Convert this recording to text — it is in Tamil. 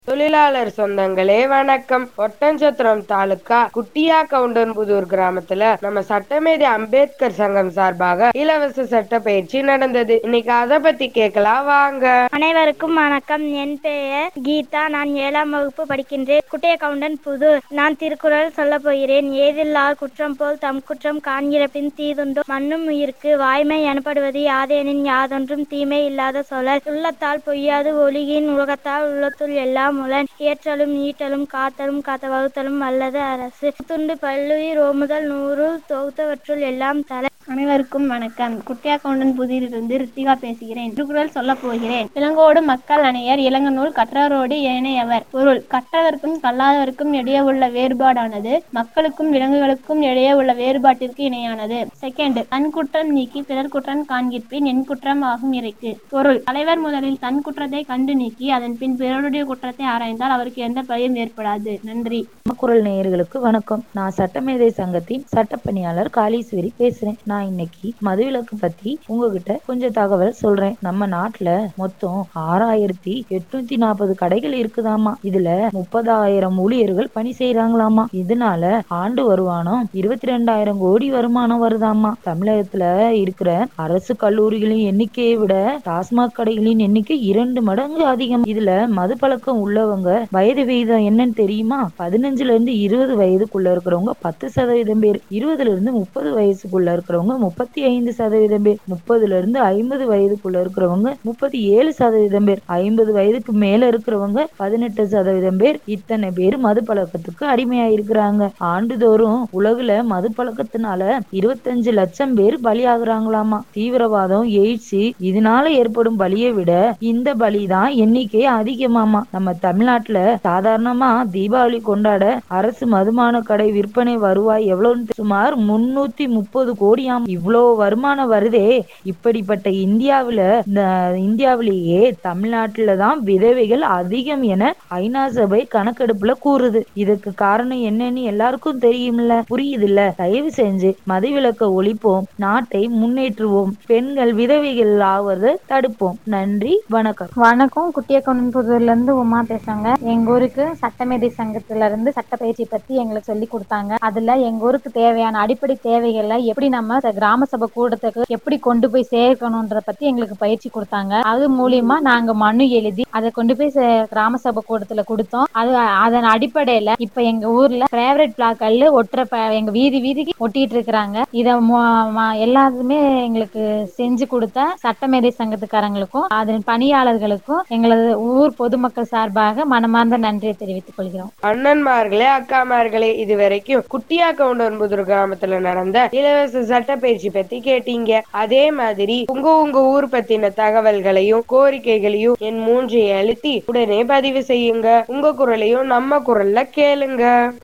தொழிலாளர் சொந்தங்களே வணக்கம் ஒட்டஞ்சத்திரம் தாலுக்கா குட்டியா கவுண்டன்புதூர் கிராமத்துல நம்ம சட்டமேதை அம்பேத்கர் சங்கம் சார்பாக இலவச சட்ட பயிற்சி நடந்தது இன்னைக்கு அத பத்தி கேட்கலாம் வாங்க அனைவருக்கும் வணக்கம் என் பெயர் கீதா நான் ஏழாம் வகுப்பு படிக்கின்றேன் குட்டையக்கவுண்டன் புது நான் திருக்குறள் சொல்லப் போகிறேன் ஏதில்லார் குற்றம் போல் தம் குற்றம் காண்கிற பின் தீதுண்டோ மண்ணும் உயிர்க்கு வாய்மை எனப்படுவது யாதெனின் யாதொன்றும் தீமை இல்லாத சொலல் உள்ளத்தால் பொய்யாது ஒழுகின் உலகத்தால் உள்ளத்துள் எல்லாம் உளன் ஏற்றலும் ஈட்டலும் காத்தலும் காத்த வகுத்தலும் வல்லது அரசு துண்டு பல்லுயிர் ஓமுதல் நூறு தொகுத்தவற்றுள் எல்லாம் தலை அனைவருக்கும் வணக்கம் குட்டியாக்கவுண்டன் புதிரிலிருந்து ரித்திகா பேசுகிறேன் திருக்குறள் சொல்லப் போகிறேன் இளங்கோடு மக்கள் அணையர் இளங்கநூல் கற்றவரோடு ஏனையவர் பொருள் கற்றவர்க்கும் கல்லாதவர்க்கும் இடையே உள்ள வேறுபாடானது மக்களுக்கும் விலங்குகளுக்கும் இடையே உள்ள வேறுபாட்டிற்கு இணையானது செகண்ட் தன் குற்றம் நீக்கி பிறர் குற்றம் காண்கிற்பின் என் குற்றம் ஆகும் இறைக்கு பொருள் தலைவர் முதலில் தன் குற்றத்தை கண்டு நீக்கி அதன் பின் பிறருடைய குற்றத்தை ஆராய்ந்தால் அவருக்கு எந்த பயனும் ஏற்படாது நன்றி குரல் நேயர்களுக்கு வணக்கம் நான் சட்டமேதை சங்கத்தின் சட்டப்பணியாளர் காளீஸ்வரி பேசுறேன் நான் இன்னைக்கு மதுவிலக்கு பத்தி உங்ககிட்ட கொஞ்சம் தகவல் சொல்றேன் நம்ம நாட்டுல மொத்தம் ஆறாயிரத்தி எட்நூத்தி நாற்பது கடைகள் இருக்குதாமா இதுல முப்பதாயிரம் ஊழியர்கள் பணி செய்யறாங்களாமா இதனால ஆண்டு வருமானம் இருபத்தி ரெண்டாயிரம் கோடி வருமானம் வருதாமா தமிழகத்துல இருக்கிற அரசு கல்லூரிகளின் எண்ணிக்கையை விட டாஸ்மாக் கடைகளின் எண்ணிக்கை இரண்டு மடங்கு அதிகம் இதுல மது பழக்கம் உள்ளவங்க வயது விகிதம் என்னன்னு தெரியுமா பதினஞ்சுல இருந்து இருபது வயதுக்குள்ள இருக்கிறவங்க பத்து சதவீதம் பேர் இருபதுல இருந்து முப்பது வயசுக்குள்ள இருக்கிறவங்க முப்பத்தி ஐந்து சதவீதம் பேர் முப்பதுல இருந்து ஐம்பது வயதுக்குள்ள இருக்கிறவங்க முப்பத்தி ஏழு சதவீதம் பேர் ஐம்பது வயதுக்கு மேல இருக்கிறவங்க பதினெட்டு சதவீதம் பேர் இத்தனை பேர் மது பழக்கத்துக்கு அடிமையா இருக்கிறாங்க ஆண்டுதோறும் உலகுல மது பழக்கத்தினால இருபத்தஞ்சு லட்சம் பேர் பலியாகுறாங்களாமா தீவிரவாதம் எய்ட்ஸ் இதனால ஏற்படும் பலியை விட இந்த பலி தான் எண்ணிக்கை அதிகமாமா நம்ம தமிழ்நாட்டுல சாதாரணமா தீபாவளி கொண்டாட அரசு மதுபான கடை விற்பனை வருவாய் எவ்வளவுன்னு சுமார் முன்னூத்தி முப்பது கோடியாம் இவ்வளோ வருமானம் வருதே இப்படிப்பட்ட இந்தியாவுல இந்த இந்தியாவிலேயே தமிழ்நாட்டுல தான் விதவைகள் அதிகம் என ஐநா சபை கணக்கெடுப்புல கூறுது இதுக்கு காரணம் என்னன்னு எல்லாருக்கும் தெரியும்ல புரியுதுல்ல தயவு செஞ்சு மதுவிலக்க ஒழிப்போம் நாட்டை முன்னேற்றுவோம் பெண்கள் விதவைகள் ஆவதை தடுப்போம் நன்றி வணக்கம் வணக்கம் குட்டியக்கவுண்டன் புதூர்ல இருந்து உமா பேசுறாங்க எங்க ஊருக்கு சட்டமேதை சங்கத்துல இருந்து சட்ட பயிற்சி பத்தி எங்களுக்கு சொல்லி கொடுத்தாங்க அதுல எங்க ஊருக்கு தேவையான அடிப்படை தேவைகளை எப்படி நம்ம ச- கிராம சபை கூட்டத்துக்கு எப்படி கொண்டு போய் சேர்க்கணும்ன்றத பத்தி எங்களுக்கு பயிற்சி கொடுத்தாங்க அது மூலியமா நாங்க மனு எழுதி அதை கொண்டு போய் சே- கிராம சபை கூட்டத்துல கொடுத்தோம் அது அதன் அடிப்படையில இப்ப எங்க ஊர்ல பிரைவேட் பிளாக்கல்ல ஒட்டுற ப- எங்க வீதி வீதிக்கு ஒட்டிட்டு இருக்கிறாங்க இத மு- ம- எல்லாருமே எங்களுக்கு செஞ்சு கொடுத்த சட்டமேதை சங்கத்துக்காரங்களுக்கும் அதன் பணியாளர்களுக்கும் எங்களது ஊர் பொதுமக்கள் சார்பாக மனமார்ந்த நன்றியை தெரிவித்துக் கொள்கிறோம் அண்ணன்மார்களே அக்காமார்களே இது வரைக்கும் குட்டியா கவுண்டன்புதூர் கிராமத்துல நடந்த இலவச சட்ட பயிற்சி பத்தி கேட்டீங்க அதே மாதிரி உங்க உங்க ஊர் பத்தின தகவல்களையும் கோரிக்கைகளையும் என் மூன்றை அழுத்தி உடனே பதிவு செய்யுங்க உங்க குரலையும் நம்ம குரல்ல கேளுங்க